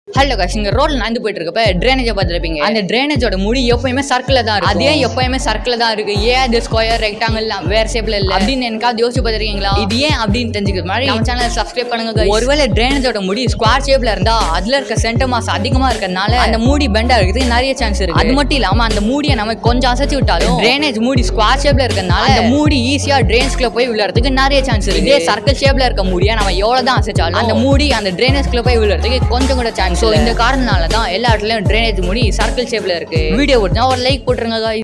Hello cash இங்க ரோட்ல நடந்து போயிட்டு இருக்கப்ப ட்ரைனேஜை பார்த்துருப்பீங்க அந்த ட்ரைனேஜோட முடி எப்பயுமே சர்க்கிள் தான் இருக்கு அதே எப்பயுமே சர்க்கிள் தான் இருக்கு ஏன் அது ஸ்கொயர் ரெக்டாங்கிள் வேற ஷேப்ல இல்ல அப்படின்னு எனக்காவது யோசிச்சு பார்த்துருக்கீங்களா இது ஏன் அப்படின்னு தெரிஞ்சுக்கிறது மாதிரி நம்ம சேனல் சப்ஸ்கிரைப் பண்ணுங்க guys. ஒருவேளை ட்ரைனேஜோட முடி ஸ்கொயர் ஷேப்ல இருந்தா அதுல இருக்க சென்டர் மாஸ் அதிகமா இருக்கறனால அந்த மூடி பெண்டா இருக்கிறதுக்கு நிறைய சான்ஸ் இருக்கு அது மட்டும் இல்லாம அந்த மூடியை நம்ம கொஞ்சம் அசைச்சு விட்டாலும் ட்ரைனேஜ் மூடி ஸ்கொயர் ஷேப்ல இருக்கறனால அந்த மூடி ஈஸியா ட்ரைன்ஸ்குள்ள போய் விழுறதுக்கு நிறைய சான்ஸ் இருக்கு இதே சர்க்கிள் ஷேப்ல இருக்க மூடியை நம்ம எவ்வளவு தான் அசைச்சாலும் அந்த மூடி அந்த ட்ரைனேஜ்குள்ள போய் விழுறதுக்கு கொஞ்சம் கூட சான்ஸ் ஸோ இந்த காரணனால தான் எல்லா இடத்துலயும் ட்ரைனேஜ் மூடி சர்க்கிள் ஷேப்ல இருக்கு வீடியோ பிடிச்சா ஒரு லைக் போட்டுருங்க guys